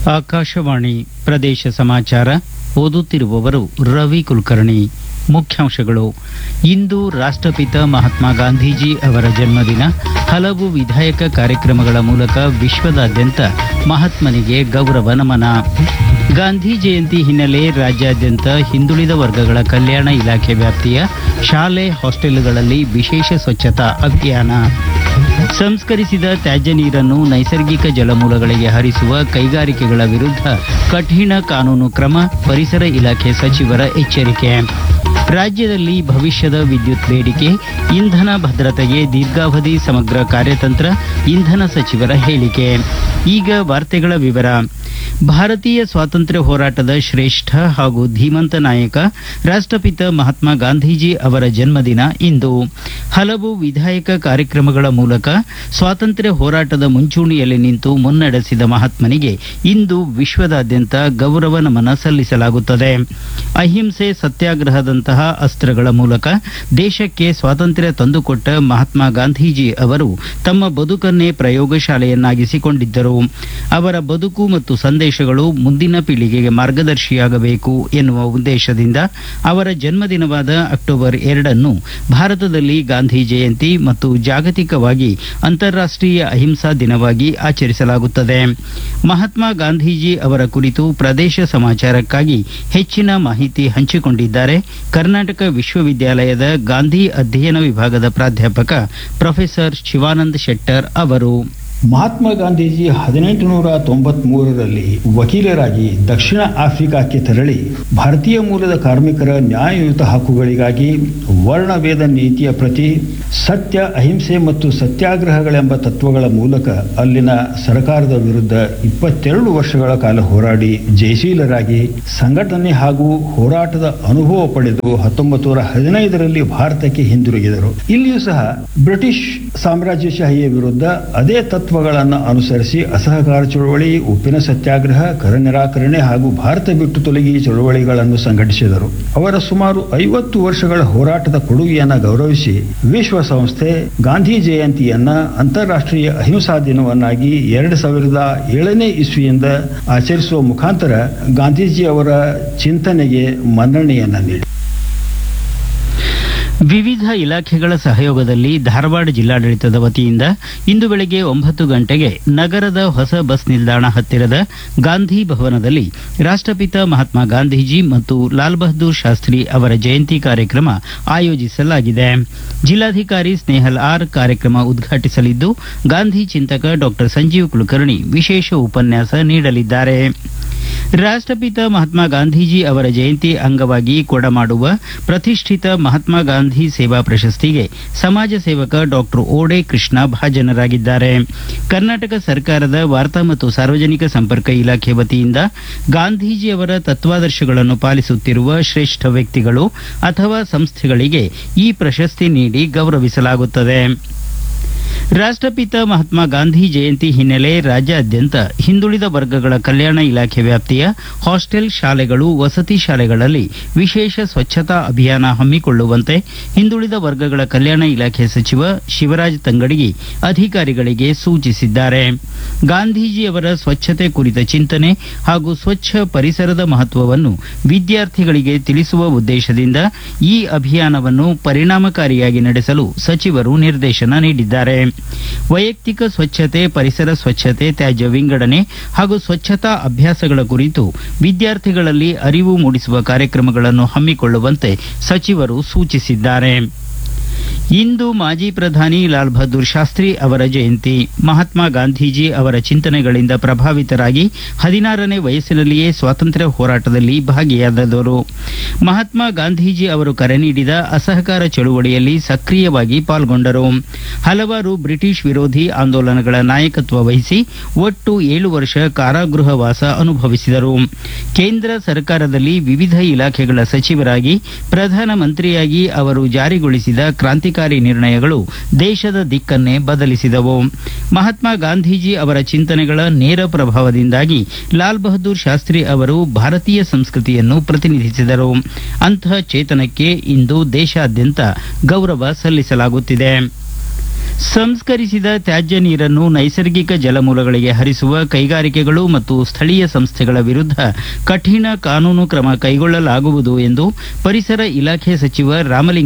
ಆಕಾಶವಾಣಿ ಪ್ರದೇಶ ಸಮಾಚಾರ ಓದುತ್ತಿರುವವರು ರವಿ ಕುಲಕರ್ಣಿ ಮುಖ್ಯಾಂಶಗಳು ಇಂದು ರಾಷ್ಟ್ರಪಿತ ಮಹಾತ್ಮ ಗಾಂಧೀಜಿ ಅವರ ಜನ್ಮದಿನ ಹಲವು ವಿಧಾಯಕ ಕಾರ್ಯಕ್ರಮಗಳ ಮೂಲಕ ವಿಶ್ವದಾದ್ಯಂತ ಮಹಾತ್ಮನಿಗೆ ಗೌರವ ನಮನ ಗಾಂಧಿ ಜಯಂತಿ ಹಿನ್ನೆಲೆ ರಾಜ್ಯಾದ್ಯಂತ ಹಿಂದುಳಿದ ವರ್ಗಗಳ ಕಲ್ಯಾಣ ಇಲಾಖೆ ವ್ಯಾಪ್ತಿಯ ಶಾಲೆ ಹಾಸ್ಟೆಲ್ಗಳಲ್ಲಿ ವಿಶೇಷ ಸ್ವಚ್ಛತಾ ಅಭಿಯಾನ ಸಂಸ್ಕರಿಸಿದ ತ್ಯಾಜ್ಯ ನೀರನ್ನು ನೈಸರ್ಗಿಕ ಜಲಮೂಲಗಳಿಗೆ ಹರಿಸುವ ಕೈಗಾರಿಕೆಗಳ ವಿರುದ್ಧ ಕಠಿಣ ಕಾನೂನು ಕ್ರಮ ಪರಿಸರ ಇಲಾಖೆ ಸಚಿವರ ಎಚ್ಚರಿಕೆ ರಾಜ್ಯದಲ್ಲಿ ಭವಿಷ್ಯದ ವಿದ್ಯುತ್ ಬೇಡಿಕೆ ಇಂಧನ ಭದ್ರತೆಗೆ ದೀರ್ಘಾವಧಿ ಸಮಗ್ರ ಕಾರ್ಯತಂತ್ರ ಇಂಧನ ಸಚಿವರ ಹೇಳಿಕೆ ಈಗ ವಾರ್ತೆಗಳ ವಿವರ ಭಾರತೀಯ ಸ್ವಾತಂತ್ರ್ಯ ಹೋರಾಟದ ಶ್ರೇಷ್ಠ ಹಾಗೂ ಧೀಮಂತ ನಾಯಕ ರಾಷ್ಟ್ರಪಿತ ಮಹಾತ್ಮ ಗಾಂಧೀಜಿ ಅವರ ಜನ್ಮದಿನ ಇಂದು ಹಲವು ವಿಧಾಯಕ ಕಾರ್ಯಕ್ರಮಗಳ ಮೂಲಕ ಸ್ವಾತಂತ್ರ್ಯ ಹೋರಾಟದ ಮುಂಚೂಣಿಯಲ್ಲಿ ನಿಂತು ಮುನ್ನಡೆಸಿದ ಮಹಾತ್ಮನಿಗೆ ಇಂದು ವಿಶ್ವದಾದ್ಯಂತ ಗೌರವ ನಮನ ಸಲ್ಲಿಸಲಾಗುತ್ತದೆ ಅಹಿಂಸೆ ಸತ್ಯಾಗ್ರಹದಂತಹ ಅಸ್ತ್ರಗಳ ಮೂಲಕ ದೇಶಕ್ಕೆ ಸ್ವಾತಂತ್ರ್ಯ ತಂದುಕೊಟ್ಟ ಮಹಾತ್ಮ ಗಾಂಧೀಜಿ ಅವರು ತಮ್ಮ ಬದುಕನ್ನೇ ಪ್ರಯೋಗಶಾಲೆಯನ್ನಾಗಿಸಿಕೊಂಡಿದ್ದರು ಅವರ ಬದುಕು ಮತ್ತು ಸಂದೇಶಗಳು ಮುಂದಿನ ಪೀಳಿಗೆಗೆ ಮಾರ್ಗದರ್ಶಿಯಾಗಬೇಕು ಎನ್ನುವ ಉದ್ದೇಶದಿಂದ ಅವರ ಜನ್ಮದಿನವಾದ ಅಕ್ಟೋಬರ್ ಎರಡನ್ನು ಭಾರತದಲ್ಲಿ ಗಾಂಧಿ ಜಯಂತಿ ಮತ್ತು ಜಾಗತಿಕವಾಗಿ ಅಂತಾರಾಷ್ಟ್ರೀಯ ಅಹಿಂಸಾ ದಿನವಾಗಿ ಆಚರಿಸಲಾಗುತ್ತದೆ ಮಹಾತ್ಮ ಗಾಂಧೀಜಿ ಅವರ ಕುರಿತು ಪ್ರದೇಶ ಸಮಾಚಾರಕ್ಕಾಗಿ ಹೆಚ್ಚಿನ ಮಾಹಿತಿ ಹಂಚಿಕೊಂಡಿದ್ದಾರೆ ಕರ್ನಾಟಕ ವಿಶ್ವವಿದ್ಯಾಲಯದ ಗಾಂಧಿ ಅಧ್ಯಯನ ವಿಭಾಗದ ಪ್ರಾಧ್ಯಾಪಕ ಪ್ರೊಫೆಸರ್ ಶಿವಾನಂದ ಶೆಟ್ಟರ್ ಅವರು ಮಹಾತ್ಮ ಗಾಂಧೀಜಿ ಹದಿನೆಂಟು ನೂರ ತೊಂಬತ್ಮೂರರಲ್ಲಿ ವಕೀಲರಾಗಿ ದಕ್ಷಿಣ ಆಫ್ರಿಕಾಕ್ಕೆ ತೆರಳಿ ಭಾರತೀಯ ಮೂಲದ ಕಾರ್ಮಿಕರ ನ್ಯಾಯಯುತ ಹಕ್ಕುಗಳಿಗಾಗಿ ವರ್ಣವೇದ ನೀತಿಯ ಪ್ರತಿ ಸತ್ಯ ಅಹಿಂಸೆ ಮತ್ತು ಸತ್ಯಾಗ್ರಹಗಳೆಂಬ ತತ್ವಗಳ ಮೂಲಕ ಅಲ್ಲಿನ ಸರ್ಕಾರದ ವಿರುದ್ಧ ಇಪ್ಪತ್ತೆರಡು ವರ್ಷಗಳ ಕಾಲ ಹೋರಾಡಿ ಜಯಶೀಲರಾಗಿ ಸಂಘಟನೆ ಹಾಗೂ ಹೋರಾಟದ ಅನುಭವ ಪಡೆದು ಹತ್ತೊಂಬತ್ತು ನೂರ ಹದಿನೈದರಲ್ಲಿ ಭಾರತಕ್ಕೆ ಹಿಂದಿರುಗಿದರು ಇಲ್ಲಿಯೂ ಸಹ ಬ್ರಿಟಿಷ್ ಸಾಮ್ರಾಜ್ಯಶಾಹಿಯ ವಿರುದ್ಧ ಅದೇ ತತ್ವಗಳನ್ನು ಅನುಸರಿಸಿ ಅಸಹಕಾರ ಚಳವಳಿ ಉಪ್ಪಿನ ಸತ್ಯಾಗ್ರಹ ಕರ ನಿರಾಕರಣೆ ಹಾಗೂ ಭಾರತ ಬಿಟ್ಟು ತೊಲಗಿ ಚಳವಳಿಗಳನ್ನು ಸಂಘಟಿಸಿದರು ಅವರ ಸುಮಾರು ಐವತ್ತು ವರ್ಷಗಳ ಹೋರಾಟದ ಕೊಡುಗೆಯನ್ನು ಗೌರವಿಸಿ ವಿಶ್ವಸಂಸ್ಥೆ ಗಾಂಧಿ ಜಯಂತಿಯನ್ನ ಅಂತಾರಾಷ್ಟ್ರೀಯ ಅಹಿಂಸಾ ದಿನವನ್ನಾಗಿ ಎರಡು ಸಾವಿರದ ಏಳನೇ ಇಸ್ವಿಯಿಂದ ಆಚರಿಸುವ ಮುಖಾಂತರ ಗಾಂಧೀಜಿ ಅವರ ಚಿಂತನೆಗೆ ಮನ್ನಣೆಯನ್ನ ನೀಡಿ ವಿವಿಧ ಇಲಾಖೆಗಳ ಸಹಯೋಗದಲ್ಲಿ ಧಾರವಾಡ ಜಿಲ್ಲಾಡಳಿತದ ವತಿಯಿಂದ ಇಂದು ಬೆಳಗ್ಗೆ ಒಂಬತ್ತು ಗಂಟೆಗೆ ನಗರದ ಹೊಸ ಬಸ್ ನಿಲ್ದಾಣ ಹತ್ತಿರದ ಗಾಂಧಿ ಭವನದಲ್ಲಿ ರಾಷ್ಟ್ರಪಿತ ಮಹಾತ್ಮ ಗಾಂಧೀಜಿ ಮತ್ತು ಲಾಲ್ ಬಹದ್ದೂರ್ ಶಾಸ್ತ್ರಿ ಅವರ ಜಯಂತಿ ಕಾರ್ಯಕ್ರಮ ಆಯೋಜಿಸಲಾಗಿದೆ ಜಿಲ್ಲಾಧಿಕಾರಿ ಸ್ನೇಹಲ್ ಆರ್ ಕಾರ್ಯಕ್ರಮ ಉದ್ಘಾಟಿಸಲಿದ್ದು ಗಾಂಧಿ ಚಿಂತಕ ಡಾಕ್ಟರ್ ಸಂಜೀವ್ ಕುಲಕರ್ಣಿ ವಿಶೇಷ ಉಪನ್ಯಾಸ ನೀಡಲಿದ್ದಾರೆ ರಾಷ್ಟ್ರಪಿತ ಮಹಾತ್ಮ ಗಾಂಧೀಜಿ ಅವರ ಜಯಂತಿ ಅಂಗವಾಗಿ ಕೊಡಮಾಡುವ ಪ್ರತಿಷ್ಠಿತ ಮಹಾತ್ಮ ಗಾಂಧಿ ಸೇವಾ ಪ್ರಶಸ್ತಿಗೆ ಸಮಾಜ ಸೇವಕ ಡಾಕ್ಟರ್ ಓಡೆ ಕೃಷ್ಣ ಭಾಜನರಾಗಿದ್ದಾರೆ ಕರ್ನಾಟಕ ಸರ್ಕಾರದ ವಾರ್ತಾ ಮತ್ತು ಸಾರ್ವಜನಿಕ ಸಂಪರ್ಕ ಇಲಾಖೆ ವತಿಯಿಂದ ಗಾಂಧೀಜಿ ಅವರ ತತ್ವಾದರ್ಶಗಳನ್ನು ಪಾಲಿಸುತ್ತಿರುವ ಶ್ರೇಷ್ಠ ವ್ಯಕ್ತಿಗಳು ಅಥವಾ ಸಂಸ್ಥೆಗಳಿಗೆ ಈ ಪ್ರಶಸ್ತಿ ನೀಡಿ ಗೌರವಿಸಲಾಗುತ್ತದೆ ರಾಷ್ಟ್ರಪಿತ ಮಹಾತ್ಮ ಗಾಂಧಿ ಜಯಂತಿ ಹಿನ್ನೆಲೆ ರಾಜ್ಯಾದ್ಯಂತ ಹಿಂದುಳಿದ ವರ್ಗಗಳ ಕಲ್ಯಾಣ ಇಲಾಖೆ ವ್ಯಾಪ್ತಿಯ ಹಾಸ್ಟೆಲ್ ಶಾಲೆಗಳು ವಸತಿ ಶಾಲೆಗಳಲ್ಲಿ ವಿಶೇಷ ಸ್ವಚ್ಛತಾ ಅಭಿಯಾನ ಹಮ್ಮಿಕೊಳ್ಳುವಂತೆ ಹಿಂದುಳಿದ ವರ್ಗಗಳ ಕಲ್ಯಾಣ ಇಲಾಖೆ ಸಚಿವ ಶಿವರಾಜ್ ತಂಗಡಗಿ ಅಧಿಕಾರಿಗಳಿಗೆ ಸೂಚಿಸಿದ್ದಾರೆ ಗಾಂಧೀಜಿಯವರ ಸ್ವಚ್ಛತೆ ಕುರಿತ ಚಿಂತನೆ ಹಾಗೂ ಸ್ವಚ್ಛ ಪರಿಸರದ ಮಹತ್ವವನ್ನು ವಿದ್ಯಾರ್ಥಿಗಳಿಗೆ ತಿಳಿಸುವ ಉದ್ದೇಶದಿಂದ ಈ ಅಭಿಯಾನವನ್ನು ಪರಿಣಾಮಕಾರಿಯಾಗಿ ನಡೆಸಲು ಸಚಿವರು ನಿರ್ದೇಶನ ನೀಡಿದ್ದಾರೆ ವೈಯಕ್ತಿಕ ಸ್ವಚ್ಛತೆ ಪರಿಸರ ಸ್ವಚ್ಛತೆ ತ್ಯಾಜ್ಯ ವಿಂಗಡಣೆ ಹಾಗೂ ಸ್ವಚ್ಛತಾ ಅಭ್ಯಾಸಗಳ ಕುರಿತು ವಿದ್ಯಾರ್ಥಿಗಳಲ್ಲಿ ಅರಿವು ಮೂಡಿಸುವ ಕಾರ್ಯಕ್ರಮಗಳನ್ನು ಹಮ್ಮಿಕೊಳ್ಳುವಂತೆ ಸಚಿವರು ಸೂಚಿಸಿದ್ದಾರೆ ಇಂದು ಮಾಜಿ ಪ್ರಧಾನಿ ಲಾಲ್ ಬಹದ್ದೂರ್ ಶಾಸ್ತ್ರಿ ಅವರ ಜಯಂತಿ ಮಹಾತ್ಮ ಗಾಂಧೀಜಿ ಅವರ ಚಿಂತನೆಗಳಿಂದ ಪ್ರಭಾವಿತರಾಗಿ ಹದಿನಾರನೇ ವಯಸ್ಸಿನಲ್ಲಿಯೇ ಸ್ವಾತಂತ್ರ್ಯ ಹೋರಾಟದಲ್ಲಿ ಭಾಗಿಯಾದವರು ಮಹಾತ್ಮ ಗಾಂಧೀಜಿ ಅವರು ಕರೆ ನೀಡಿದ ಅಸಹಕಾರ ಚಳುವಳಿಯಲ್ಲಿ ಸಕ್ರಿಯವಾಗಿ ಪಾಲ್ಗೊಂಡರು ಹಲವಾರು ಬ್ರಿಟಿಷ್ ವಿರೋಧಿ ಆಂದೋಲನಗಳ ನಾಯಕತ್ವ ವಹಿಸಿ ಒಟ್ಟು ಏಳು ವರ್ಷ ಕಾರಾಗೃಹವಾಸ ಅನುಭವಿಸಿದರು ಕೇಂದ್ರ ಸರ್ಕಾರದಲ್ಲಿ ವಿವಿಧ ಇಲಾಖೆಗಳ ಸಚಿವರಾಗಿ ಪ್ರಧಾನಮಂತ್ರಿಯಾಗಿ ಅವರು ಜಾರಿಗೊಳಿಸಿದ ಕ್ರಾಂತಿಕಾರಿ ನಿರ್ಣಯಗಳು ದೇಶದ ದಿಕ್ಕನ್ನೇ ಬದಲಿಸಿದವು ಮಹಾತ್ಮ ಗಾಂಧೀಜಿ ಅವರ ಚಿಂತನೆಗಳ ನೇರ ಪ್ರಭಾವದಿಂದಾಗಿ ಲಾಲ್ ಬಹದ್ದೂರ್ ಶಾಸ್ತ್ರಿ ಅವರು ಭಾರತೀಯ ಸಂಸ್ಕೃತಿಯನ್ನು ಪ್ರತಿನಿಧಿಸಿದರು ಅಂತಹ ಚೇತನಕ್ಕೆ ಇಂದು ದೇಶಾದ್ಯಂತ ಗೌರವ ಸಲ್ಲಿಸಲಾಗುತ್ತಿದೆ ಸಂಸ್ಕರಿಸಿದ ತ್ಯಾಜ್ಯ ನೀರನ್ನು ನೈಸರ್ಗಿಕ ಜಲಮೂಲಗಳಿಗೆ ಹರಿಸುವ ಕೈಗಾರಿಕೆಗಳು ಮತ್ತು ಸ್ಥಳೀಯ ಸಂಸ್ಥೆಗಳ ವಿರುದ್ಧ ಕಠಿಣ ಕಾನೂನು ಕ್ರಮ ಕೈಗೊಳ್ಳಲಾಗುವುದು ಎಂದು ಪರಿಸರ ಇಲಾಖೆ ಸಚಿವ ರಾಮಲಿಂಗ